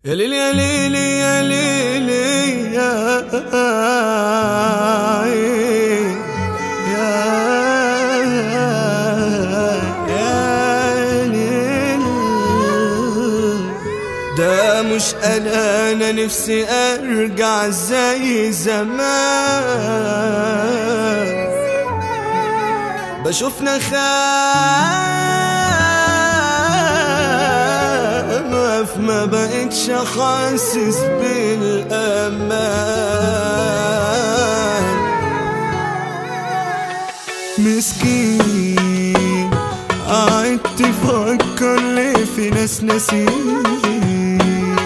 يا ليلي يا ليلي يا ليلي يا يا يا ليل ده مش انا انا نفسي ارجع زي زمان بشوفنا خايف ما بقتش حاسس بالامان مسكين قاعد تفكر ليه في ناس ناسين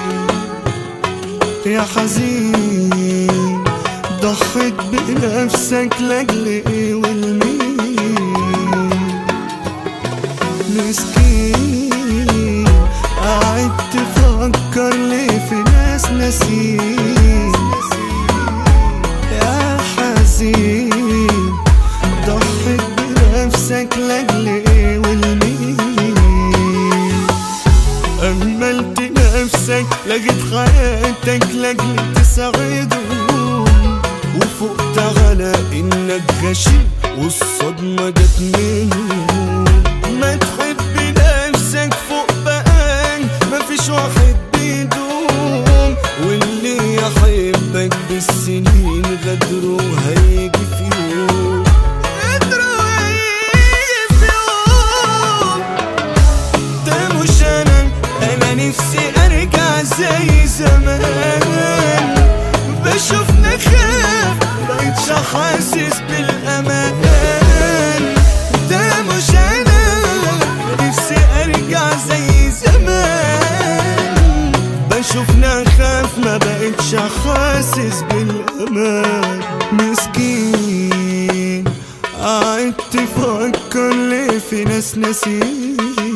يا حزين ضحيت بنفسك لاجل ايه والمين مسكين قاعد تفكر ليه في ناس ناسين يا حزين ضحيت بنفسك لاجل ايه والمين أملت نفسك لقيت حياتك لاجل تساعدهم وفقت على انك غشيم والصدمة جت منهم ما تحب نفسك فوق بقى مفيش واحد بيدوم واللي يحبك بالسنين غدره هيجي في يوم غدره هيجي في يوم ده مش انا انا نفسي ارجع زي زمان بشوفنا خاف بقيتش حاسس بالامان ده مش انا نفسي ارجع زي زمان بشوفنا خاف ما بقيتش حاسس بالامان مسكين قاعد تفكر ليه في ناس ناسين